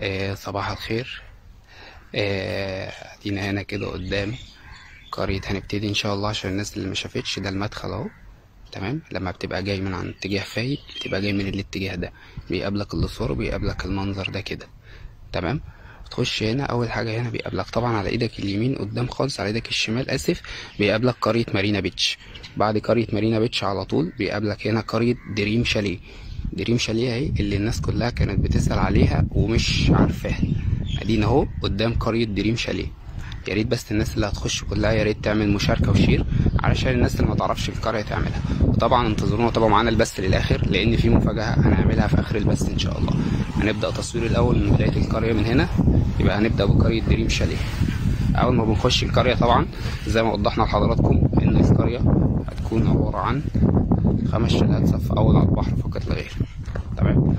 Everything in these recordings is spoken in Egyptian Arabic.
آه صباح الخير آه، ادينا هنا كده قدام قرية هنبتدي ان شاء الله عشان الناس اللي ما شافتش ده المدخل اهو تمام لما بتبقى جاي من عن اتجاه فايق بتبقى جاي من الاتجاه ده بيقابلك الاسوار وبيقابلك المنظر ده كده تمام تخش هنا اول حاجه هنا بيقابلك طبعا على ايدك اليمين قدام خالص على ايدك الشمال اسف بيقابلك قريه مارينا بيتش بعد قريه مارينا بيتش على طول بيقابلك هنا قريه دريم شاليه دريم شاليه اهي اللي الناس كلها كانت بتسال عليها ومش عارفاها ادينا اهو قدام قريه دريم شاليه يا ريت بس الناس اللي هتخش كلها يا ريت تعمل مشاركه وشير علشان الناس اللي ما تعرفش القريه تعملها وطبعا انتظرونا طبعا معانا البث للاخر لان في مفاجاه هنعملها في اخر البث ان شاء الله هنبدا تصوير الاول من بدايه القريه من هنا يبقى هنبدا بقريه دريم شاليه اول ما بنخش القريه طبعا زي ما وضحنا لحضراتكم ان القريه هتكون عباره عن خمس شاليهات صف اول على البحر فقط لا غير تمام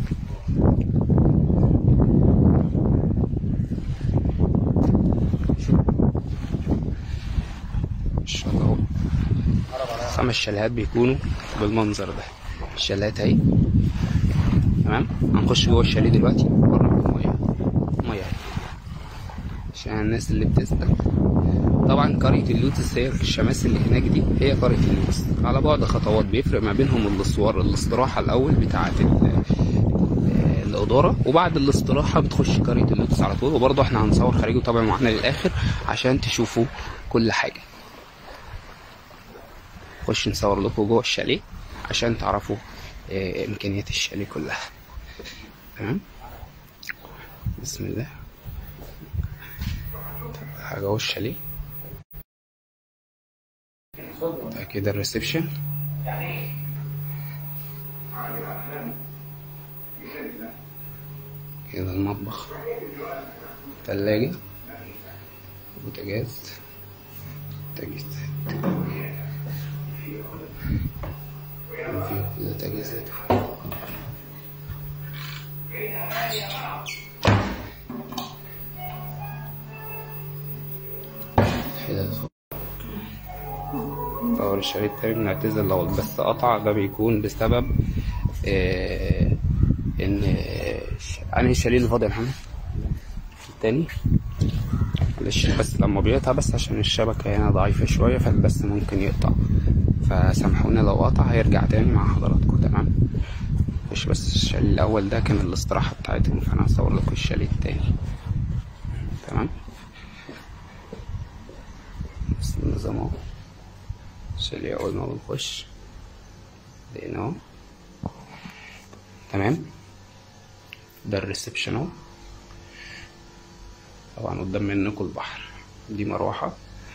ان شاء الله اهو خمس شاليهات بيكونوا بالمنظر ده الشاليهات اهي تمام هنخش جوه الشاليه دلوقتي بره الميه ميه اهي عشان الناس اللي بتسأل طبعا قرية اللوتس هي الشماس اللي هناك دي هي قرية اللوتس على بعد خطوات بيفرق ما بينهم الاسوار الاستراحة الأول بتاعة ال- الإدارة وبعد الاستراحة بتخش قرية اللوتس على طول وبرضه احنا هنصور خارجي وطبعا معانا للآخر عشان تشوفوا كل حاجة نخش نصور لكم جوه الشاليه عشان تعرفوا آه، إمكانيات الشاليه كلها تمام بسم الله حاجة اهو الشاليه ده كده الريسبشن كده المطبخ تلاجة بوتاجاز تجهيزات وفي كل تجهيزاته كده طور الشريط التاني بنعتذر لو البث قطع ده بيكون بسبب آه ان آه، انهي الشاليه اللي فاضي يا محمد التاني معلش بس لما بيقطع بس عشان الشبكة هنا ضعيفة شوية فالبث ممكن يقطع فسامحونا لو قطع هيرجع تاني مع حضراتكم تمام مش بس الشاليه الأول ده كان الاستراحة بتاعتهم فأنا هصور لكم الشاليه التاني تمام بس النظام اهو الشاليه أول ما بنخش لقينا اهو تمام ده الريسبشن اهو طبعا قدام منكم البحر دي مروحة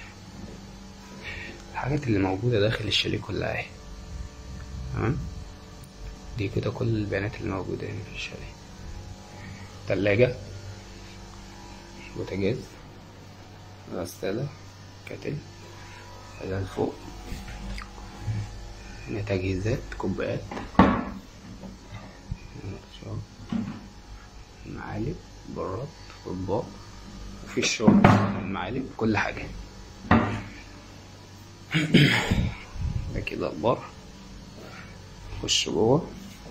الحاجات اللي موجودة داخل الشاليه كلها اهي تمام دي كده كل البيانات اللي موجودة هنا في الشاليه تلاجة بوتاجاز غسالة كاتل هذا فوق هنا تجهيزات كوبايات هنا شرب معالق براد اطباق وفي الشرب المعالق كل حاجة ده كده البار نخش جوه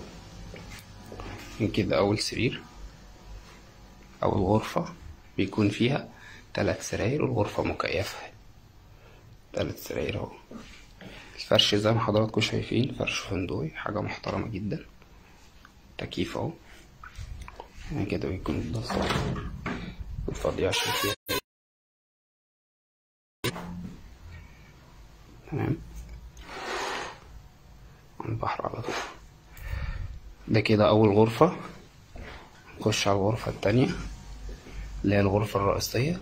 من كده أول سرير أول غرفة بيكون فيها تلات سراير والغرفة مكيفة تلات سراير اهو الفرش زي ما حضراتكم شايفين فرش فندقي حاجة محترمة جدا تكييف اهو يعني كده بيكون الضغط الفاضية عشان فيها تمام على البحر على طول ده كده أول غرفة نخش على الغرفة التانية اللي هي الغرفة الرئيسية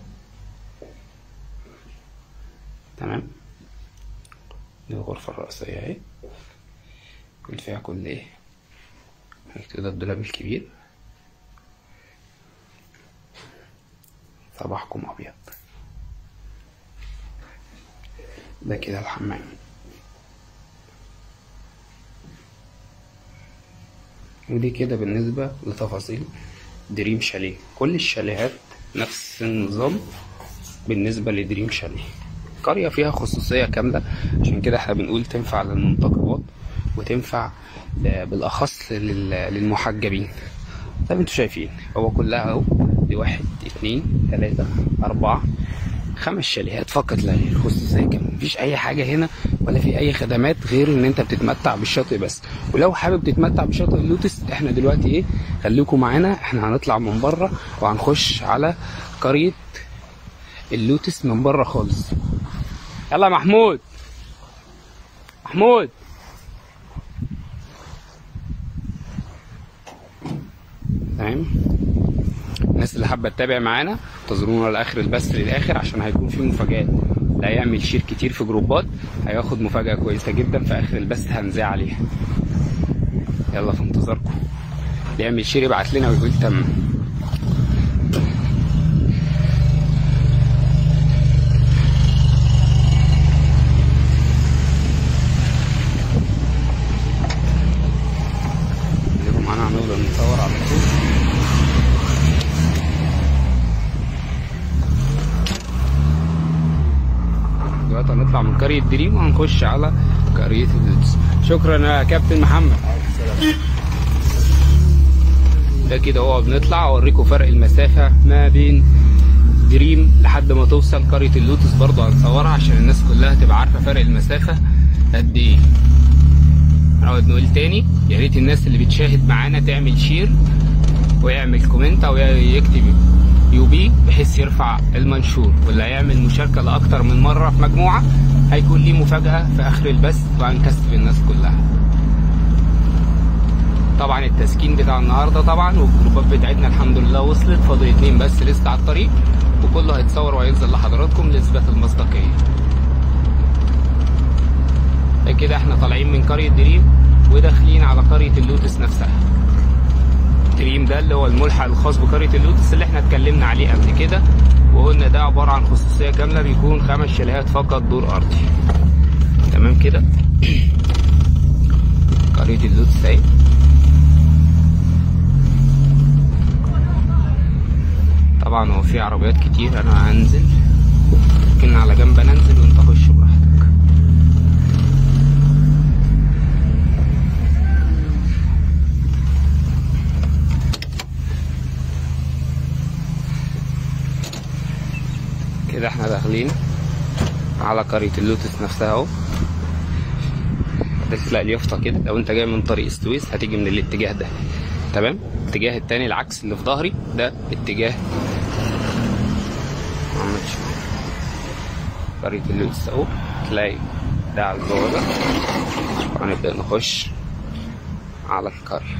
تمام دي الغرفة الرئيسية اهي يكون فيها كل ايه كده الدولاب الكبير صباحكم أبيض ده كده الحمام ودي كده بالنسبة لتفاصيل دريم شاليه كل الشاليهات نفس النظام بالنسبة لدريم شاليه قرية فيها خصوصية كاملة عشان كده احنا بنقول تنفع للمنتخبات وتنفع ل- بالأخص لل- للمحجبين زي ما انتوا شايفين هو كلها اهو دي واحد اتنين تلاتة أربعة خمس شاليهات فقط لا غير خصوصية كمان مفيش أي حاجة هنا ولا في أي خدمات غير إن أنت بتتمتع بالشاطئ بس ولو حابب تتمتع بشاطئ اللوتس إحنا دلوقتي إيه خليكم معانا إحنا هنطلع من بره وهنخش على قرية اللوتس من بره خالص يلا يا محمود محمود تمام الناس اللي حابه تتابع معانا انتظرونا لاخر البث للاخر عشان هيكون في مفاجآت اللي هيعمل شير كتير في جروبات هياخد مفاجأة كويسة جدا في اخر البث هنذاع عليها يلا في انتظاركم اللي يعمل شير يبعت لنا ويقول تم خليكم معانا هنفضل نصور على طول دلوقتي هنطلع من قرية دريم وهنخش على قرية اللوتس شكرا يا كابتن محمد ده كده هو بنطلع اوريكم فرق المسافة ما بين دريم لحد ما توصل قرية اللوتس برضه هنصورها عشان الناس كلها تبقى عارفة فرق المسافة قد ايه نقعد نقول تاني يا ريت الناس اللي بتشاهد معانا تعمل شير ويعمل كومنت او يكتب يو بي بحيث يرفع المنشور واللي هيعمل مشاركه لاكتر من مره في مجموعه هيكون ليه مفاجاه في اخر البث وهنكسب الناس كلها طبعا التسكين بتاع النهارده طبعا والجروبات بتاعتنا الحمد لله وصلت فاضل اتنين بس لسه على الطريق وكله هيتصور وهينزل لحضراتكم لاثبات المصداقيه كده احنا طالعين من قرية دريم وداخلين على قرية اللوتس نفسها دريم ده اللي هو الملحق الخاص بقرية اللوتس اللي احنا اتكلمنا عليه قبل كده وقلنا ده عبارة عن خصوصية كاملة بيكون خمس شاليهات فقط دور أرضي تمام كده قرية اللوتس اهي طبعا هو في عربيات كتير انا هنزل ممكن على جنب انا انزل وانت خش براحتك كده احنا داخلين على قرية اللوتس نفسها اهو تلاقي اليافطة كده لو انت جاي من طريق السويس هتيجي من الاتجاه ده تمام الاتجاه التاني العكس اللي في ظهري ده اتجاه معملش قرية اللوتس اهو تلاقي ده على البوابة وهنبدأ نخش على القرية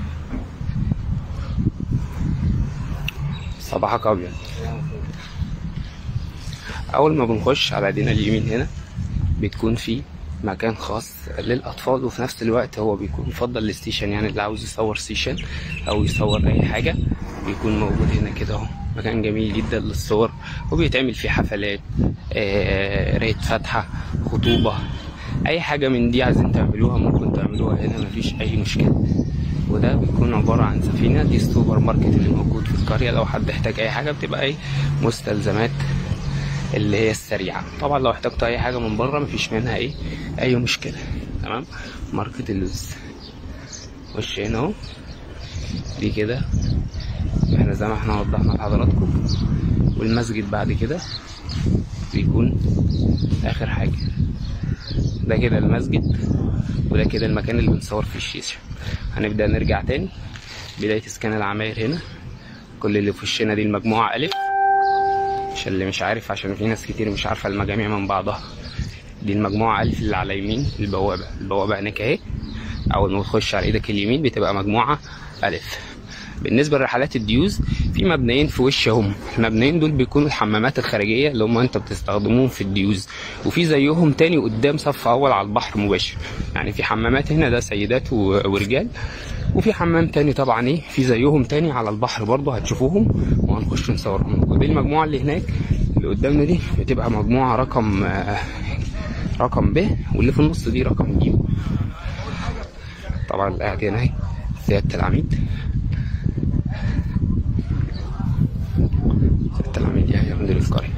صباحك أبيض اول ما بنخش على ايدينا اليمين هنا بتكون في مكان خاص للاطفال وفي نفس الوقت هو بيكون مفضل للستيشن يعني اللي عاوز يصور ستيشن او يصور اي حاجه بيكون موجود هنا كده اهو مكان جميل جدا للصور وبيتعمل فيه حفلات آه قرايه فاتحه خطوبه اي حاجه من دي عايزين تعملوها ممكن تعملوها هنا مفيش اي مشكله وده بيكون عبارة عن سفينة دي السوبر ماركت اللي موجود في القرية لو حد احتاج أي حاجة بتبقى أي مستلزمات اللي هي السريعة طبعا لو احتجت اي حاجة من بره مفيش منها ايه اي مشكلة تمام ماركة اللوز خش هنا اهو دي كده احنا زي ما احنا وضحنا لحضراتكم والمسجد بعد كده بيكون اخر حاجة ده كده المسجد وده كده المكان اللي بنصور فيه الشيشة هنبدأ نرجع تاني بداية اسكان العماير هنا كل اللي في وشنا دي المجموعة ألف عشان اللي مش عارف عشان في ناس كتير مش عارفه المجاميع من بعضها دي المجموعه الف اللي على يمين البوابه البوابه هناك اهي اول ما تخش على ايدك اليمين بتبقى مجموعه الف بالنسبه لرحلات الديوز في مبنيين في وشهم المبنيين دول بيكونوا الحمامات الخارجيه اللي هم انت بتستخدموهم في الديوز وفي زيهم تاني قدام صف اول على البحر مباشر يعني في حمامات هنا ده سيدات ورجال وفي حمام تاني طبعا ايه في زيهم تاني على البحر برضه هتشوفوهم وهنخش نصورهم ودي المجموعه اللي هناك اللي قدامنا دي بتبقى مجموعه رقم رقم ب واللي في النص دي رقم ج طبعا اللي قاعد هنا اهي سياده العميد سياده العميد يحيى مدير القريه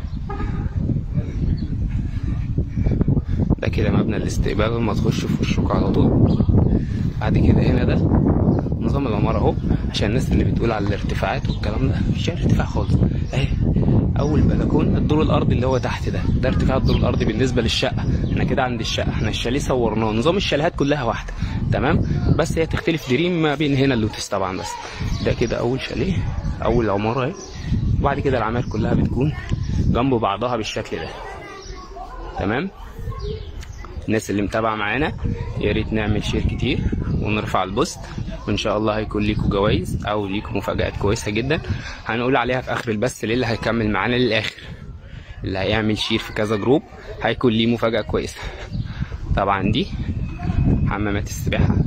ده كده مبنى الاستقبال لما تخش في وشك على طول بعد كده هنا ده نظام نظام العماره اهو عشان الناس اللي بتقول على الارتفاعات والكلام ده مفيش أي ارتفاع خالص اهي اول بلكونه الدور الارضي اللي هو تحت ده ده ارتفاع الدور الارضي بالنسبه للشقه احنا كده عند الشقه احنا الشاليه صورناه نظام الشاليهات كلها واحده تمام بس هي تختلف دريم ما بين هنا اللوتس طبعا بس ده كده اول شاليه اول عماره اهي وبعد كده العماير كلها بتكون جنب بعضها بالشكل ده تمام الناس اللي متابعه معانا يا ريت نعمل شير كتير ونرفع البوست وان شاء الله هيكون ليكم جوائز او ليكم مفاجآت كويسه جدا هنقول عليها في اخر البث للي هيكمل معانا للاخر اللي هيعمل شير في كذا جروب هيكون ليه مفاجاه كويسه طبعا دي حمامات السباحه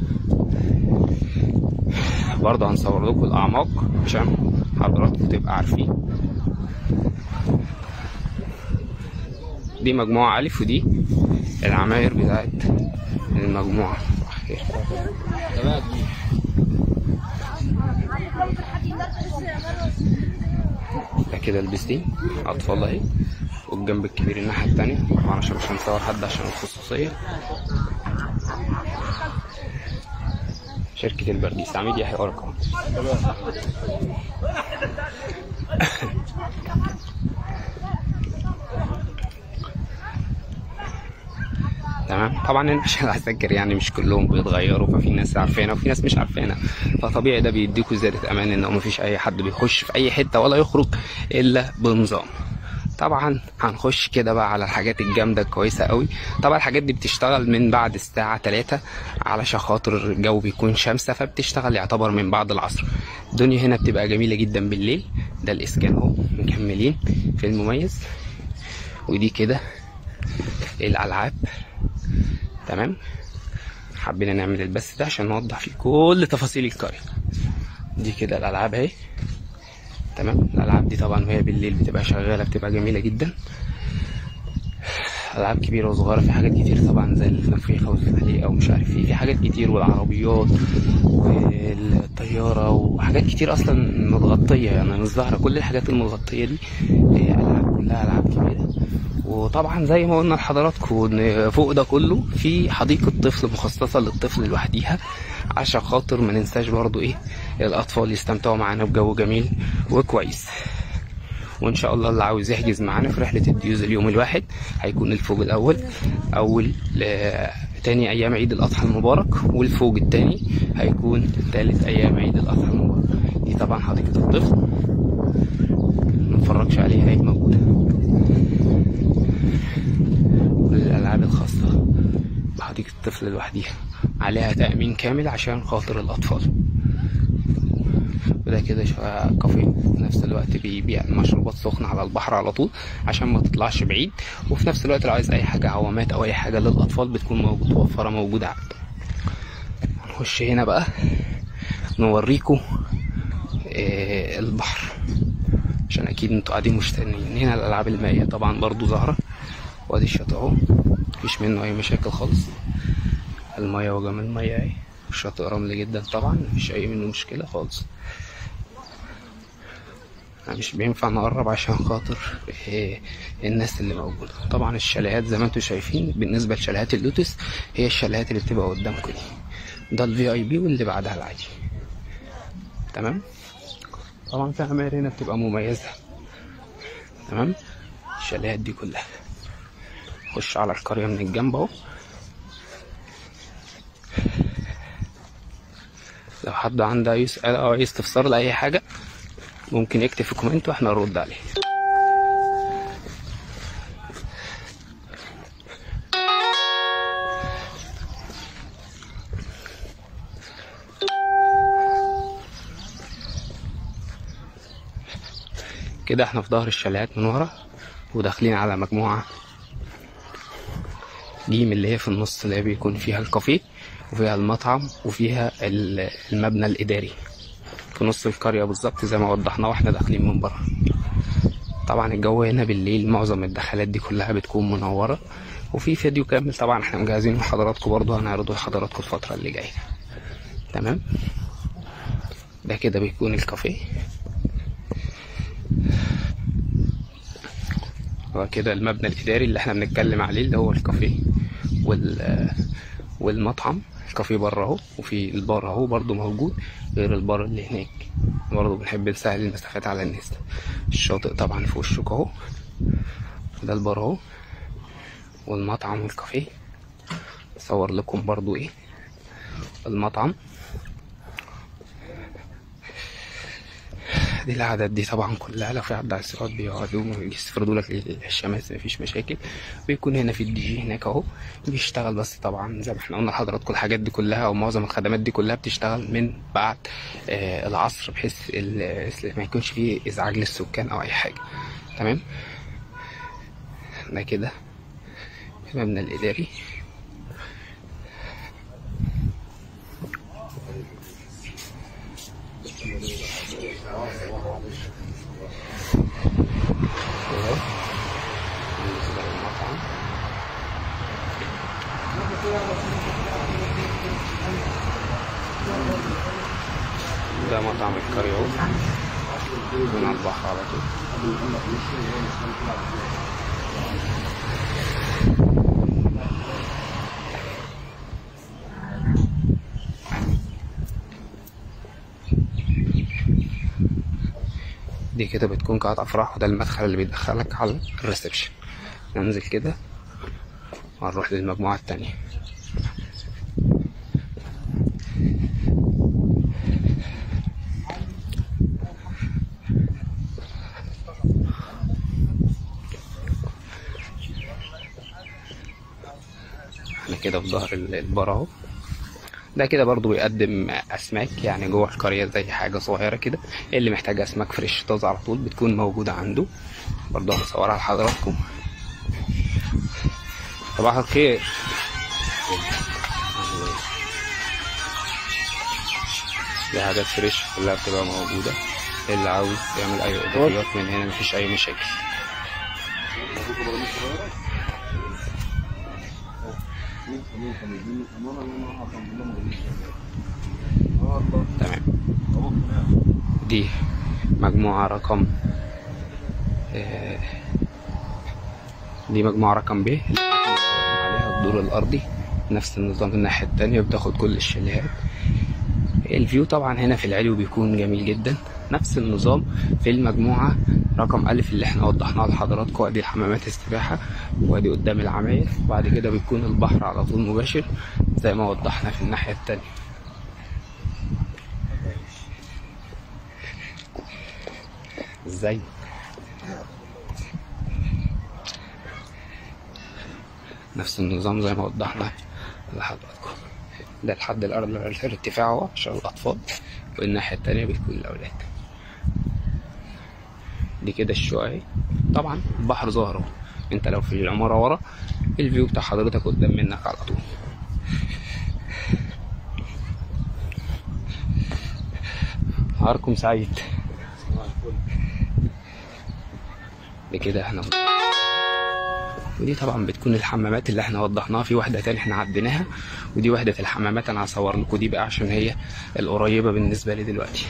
برضه هنصور لكم الاعماق عشان حضراتكم تبقى عارفين دي مجموعة ألف ودي العماير بتاعت المجموعة خير. ده كده البستين أطفال أهي والجنب الكبير الناحية التانية طبعا عشان مش هنصور حد عشان الخصوصية شركة البرديس عميد يحيى أوركم تمام طبعا هنا عشان العساكر يعني مش كلهم بيتغيروا ففي ناس عارفينها وفي ناس مش عارفينها فطبيعي ده بيديكوا زياده امان ان مفيش اي حد بيخش في اي حته ولا يخرج الا بنظام طبعا هنخش كده بقى على الحاجات الجامده الكويسه قوي طبعا الحاجات دي بتشتغل من بعد الساعه 3 علشان خاطر الجو بيكون شمسه فبتشتغل يعتبر من بعد العصر الدنيا هنا بتبقى جميله جدا بالليل ده الاسكان اهو مكملين في المميز ودي كده الالعاب تمام حبينا نعمل البث ده عشان نوضح فيه كل تفاصيل القريه دي كده الالعاب اهي تمام الالعاب دي طبعا وهي بالليل بتبقى شغاله بتبقى جميله جدا العاب كبيره وصغيره في حاجات كتير طبعا زي النفيخه والزحليقه ومش عارف ايه في حاجات كتير والعربيات والطياره وحاجات كتير اصلا متغطيه يعني مش ظاهره كل الحاجات المتغطيه دي هي العاب كلها العاب كبيره وطبعا زي ما قلنا لحضراتكم ان فوق ده كله في حديقه طفل مخصصه للطفل لوحديها عشان خاطر ما ننساش برضو ايه الاطفال يستمتعوا معانا بجو جميل وكويس وان شاء الله اللي عاوز يحجز معانا في رحله الديوز اليوم الواحد هيكون الفوج الاول اول تاني ايام عيد الاضحى المبارك والفوج التاني هيكون تالت ايام عيد الاضحى المبارك دي طبعا حديقه الطفل متفرجش عليها هي موجوده كل الالعاب الخاصه بحديقه الطفل لوحديها عليها تامين كامل عشان خاطر الاطفال وده كده كافيه في نفس الوقت بيبيع مشروبات سخنة على البحر على طول عشان ما تطلعش بعيد وفي نفس الوقت لو عايز اي حاجة عوامات او اي حاجة للاطفال بتكون موجود متوفرة موجودة عنده هنخش هنا بقى نوريكم إيه البحر عشان اكيد انتوا قاعدين مستنيين هنا الالعاب المائية طبعا برضو ظاهرة وادي الشاطئ اهو مفيش منه اي مشاكل خالص المية وجمال المية اهي الشاطئ رمل جدا طبعا مفيش اي منه مشكلة خالص مش بينفع نقرب عشان خاطر إيه الناس اللي موجودة طبعا الشاليهات زي ما انتم شايفين بالنسبة لشاليهات اللوتس هي الشاليهات اللي بتبقى قدامكم دي ده الفي اي بي واللي بعدها العادي تمام طبعا في عماير هنا بتبقى مميزة تمام الشاليهات دي كلها خش على القرية من الجنب اهو لو حد عنده اي سؤال او اي استفسار لاي حاجه ممكن يكتب في كومنت واحنا نرد عليه كده احنا في ظهر الشاليهات من ورا وداخلين على مجموعة جيم اللي هي في النص اللي هي بيكون فيها الكافيه وفيها المطعم وفيها المبنى الإداري في نص القرية بالظبط زي ما وضحنا واحنا داخلين من بره طبعا الجو هنا بالليل معظم الدخلات دي كلها بتكون منورة وفي فيديو كامل طبعا احنا مجهزين لحضراتكم برضو هنعرضه لحضراتكم الفترة اللي جاية تمام ده كده بيكون الكافيه هو كده المبنى الإداري اللي احنا بنتكلم عليه اللي هو الكافيه وال والمطعم الكافيه بره اهو وفي البار اهو برضو موجود غير البار اللي هناك برضو بنحب نسهل المسافات على الناس الشاطئ طبعا في وشك اهو ده البار اهو والمطعم والكافيه اصور لكم برضو ايه المطعم دي العدد دي طبعا كلها لو في حد عايز يقعد بيقعدوا يستفردوا لك الشماس مفيش مشاكل بيكون هنا في الدي جي هناك اهو بيشتغل بس طبعا زي ما احنا قلنا لحضراتكم الحاجات دي كلها او معظم الخدمات دي كلها بتشتغل من بعد آه العصر بحيث ال- ما يكونش فيه ازعاج للسكان او اي حاجه تمام ده كده المبنى الاداري اهو بالنسبه للمطعم ده مطعم الكاريو من على البحر على طول دي كده بتكون قاعة أفراح وده المدخل اللي بيدخلك على الريسبشن ننزل كده وهنروح للمجموعة التانية احنا كده في ظهر البار اهو ده كده برضو بيقدم اسماك يعني جوه القريه زي حاجه صغيره كده اللي محتاج اسماك فريش طازه على طول بتكون موجوده عنده برضو هنصورها لحضراتكم صباح الخير دي حاجات فريش كلها بتبقى موجوده اللي عاوز يعمل اي اضافات من هنا مفيش اي مشاكل تمام دي مجموعة رقم آه، دي مجموعة رقم ب اللي عليها الدور الأرضي نفس النظام الناحية التانية بتاخد كل الشاليهات الفيو طبعا هنا في العلو بيكون جميل جدا نفس النظام في المجموعة رقم ألف اللي احنا وضحناها لحضراتكم ادي حمامات السباحة وادي قدام العماير وبعد كده بيكون البحر على طول مباشر زي ما وضحنا في الناحية التانية ازاي نفس النظام زي ما وضحنا لحضراتكم ده الحد الأرض الارتفاع هو عشان الأطفال والناحية التانية بتكون الأولاد دي كده الشقق اهي طبعا البحر ظاهر اهو انت لو في العمارة ورا الفيو بتاع حضرتك قدام منك على طول نهاركم سعيد بكده احنا ودي طبعا بتكون الحمامات اللي احنا وضحناها في واحدة تاني احنا عديناها ودي وحدة الحمامات انا هصور لكم دي بقى عشان هي القريبة بالنسبة لي دلوقتي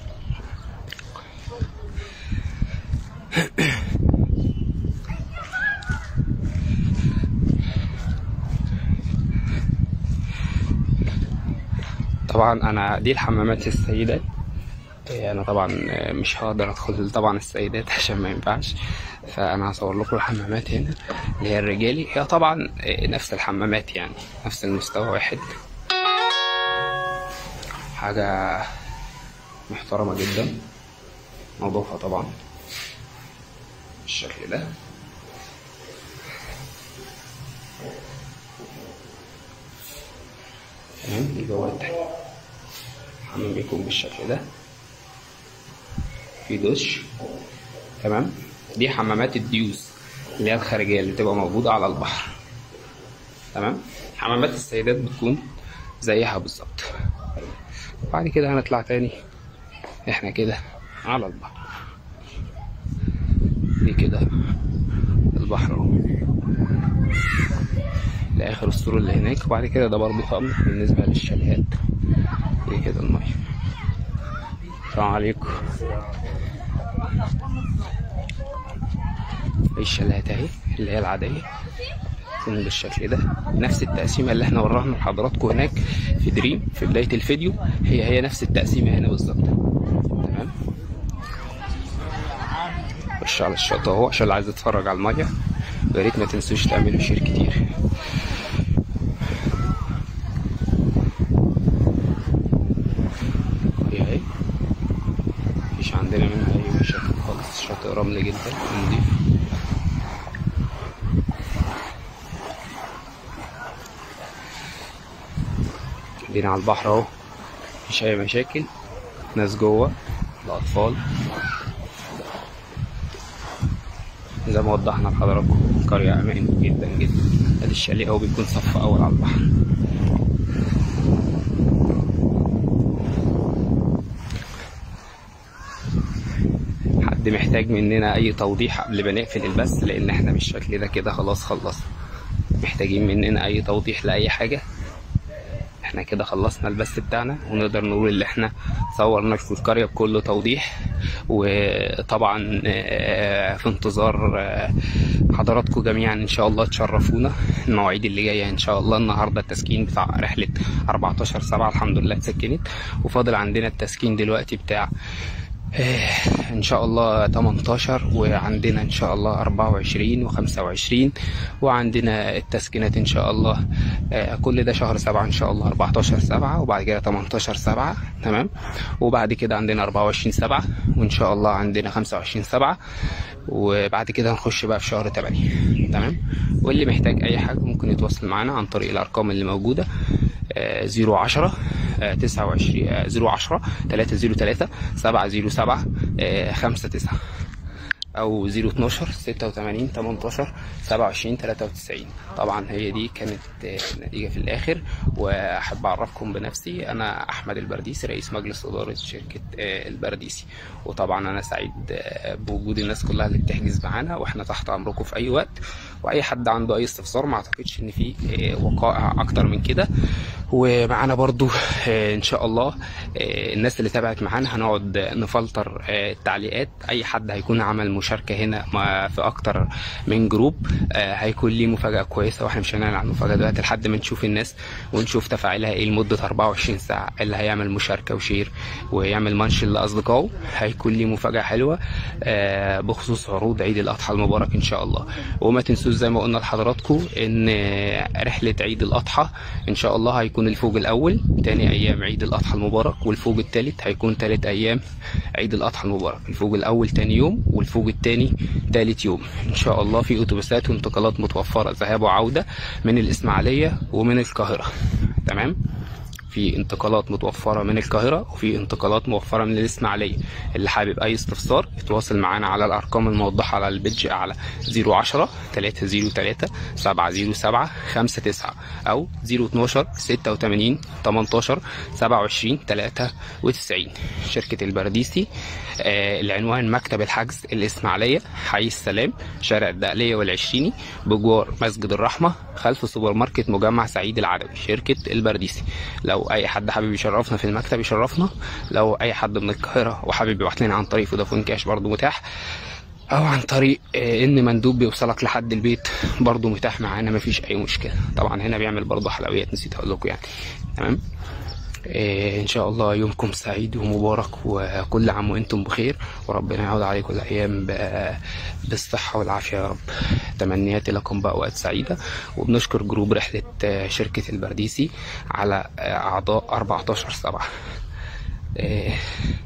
طبعا انا دي الحمامات السيدات إيه، انا طبعا مش هقدر ادخل طبعا السيدات عشان ما ينفعش فانا هصور لكم الحمامات هنا اللي هي الرجالي هي طبعا إيه، نفس الحمامات يعني نفس المستوى واحد حاجة محترمة جدا نظافة طبعا بالشكل ده تمام دي جوه التاني الحمام بيكون بالشكل ده في دش تمام دي حمامات الديوز اللي هي الخارجية اللي بتبقى موجودة على البحر تمام حمامات السيدات بتكون زيها بالظبط بعد كده هنطلع تاني احنا كده على البحر دي كده البحر اهو لاخر السور اللي هناك وبعد كده ده برضه خمر بالنسبة للشاليهات دي كده المية السلام عليكم دي الشاليهات اهي اللي هي العادية هتكون بالشكل ده نفس التقسيمه اللي احنا ورانا لحضراتكم هناك في دريم في بدايه الفيديو هي هي نفس التقسيمه هنا بالظبط تمام خش على الشط اهو عشان اللي عايز يتفرج على الميه ويا ريت ما تنسوش تعملوا شير كتير هي اهي مفيش عندنا منها اي مشاكل خالص شاطئ رمل جدا ونضيف قاعدين على البحر اهو مفيش اي مشاكل ناس جوه الاطفال زي ما وضحنا لحضراتكم قرية أمان جدا جدا ادي الشاليه اهو بيكون صف أول على البحر حد محتاج مننا أي توضيح قبل ما نقفل البث لأن احنا بالشكل ده كده خلاص خلصنا محتاجين مننا أي توضيح لأي حاجة احنا كده خلصنا البث بتاعنا ونقدر نقول اللي احنا صورنا في القرية بكل توضيح وطبعا آه، في انتظار آه، حضراتكم جميعا ان شاء الله تشرفونا المواعيد اللي جايه ان شاء الله النهارده التسكين بتاع رحله 14 7 الحمد لله اتسكنت وفاضل عندنا التسكين دلوقتي بتاع آه، ان شاء الله 18 وعندنا ان شاء الله 24 و25 وعندنا التسكينات ان شاء الله آه، كل ده شهر 7 ان شاء الله 14 7 وبعد كده 18 7 تمام وبعد كده عندنا 24 7 وان شاء الله عندنا 25 7 وبعد كده هنخش بقى في شهر 8 تمام واللي محتاج اي حاجه ممكن يتواصل معانا عن طريق الارقام اللي موجوده 010 29 010 303 707 59 او 012 86 18 27 93 طبعا هي دي كانت آه، النتيجه في الاخر واحب اعرفكم بنفسي انا احمد البرديسي رئيس مجلس اداره شركه آه، البرديسي وطبعا انا سعيد آه، بوجود الناس كلها اللي بتحجز معانا واحنا تحت امركم في اي وقت واي حد عنده اي استفسار ما اعتقدش ان في آه، وقائع اكتر من كده ومعانا برضو آه، ان شاء الله آه، الناس اللي تابعت معانا هنقعد نفلتر آه، التعليقات اي حد هيكون عمل مشاركه هنا ما- في اكتر من جروب آه، هيكون ليه مفاجاه كويسه واحنا مش هنعلن عن المفاجاه دلوقتي لحد ما نشوف الناس ونشوف تفاعلها ايه لمده 24 ساعه اللي هيعمل مشاركه وشير ويعمل منشن لاصدقائه هيكون ليه مفاجاه حلوه آه، بخصوص عروض عيد الاضحى المبارك ان شاء الله وما تنسوش زي ما قلنا لحضراتكم ان آه، رحله عيد الاضحى ان شاء الله هيكون الفوج الاول تاني ايام عيد الاضحى المبارك والفوج الثالث هيكون ثالث ايام عيد الاضحى المبارك الفوج الاول تاني يوم والفوج الثاني ثالث يوم ان شاء الله في اتوبيسات وانتقالات متوفره ذهاب وعوده من الاسماعيليه ومن القاهره تمام في انتقالات متوفرة من القاهرة وفي انتقالات موفرة من الإسماعيلية اللي حابب أي استفسار يتواصل معانا على الأرقام الموضحة على البيدج أعلى 010 303 707 59 أو 012 86 18 27 93 شركة البرديسي آه العنوان مكتب الحجز الإسماعيلية حي السلام شارع الدقلية والعشريني بجوار مسجد الرحمة خلف سوبر ماركت مجمع سعيد العدوي شركة البرديسي لو اي حد حابب يشرفنا في المكتب يشرفنا لو اي حد من القاهره وحابب يبعت لنا عن طريق فودافون كاش برضو متاح او عن طريق آه، ان مندوب بيوصلك لحد البيت برضو متاح معانا مفيش اي مشكله طبعا هنا بيعمل برضو حلويات نسيت اقول لكم يعني تمام آه، ان شاء الله يومكم سعيد ومبارك وكل عام وانتم بخير وربنا يعود عليكم الايام ب- بالصحه والعافيه يا رب تمنياتي لكم باوقات سعيده وبنشكر جروب رحله آه، شركه البرديسي على آه، اعضاء 14 7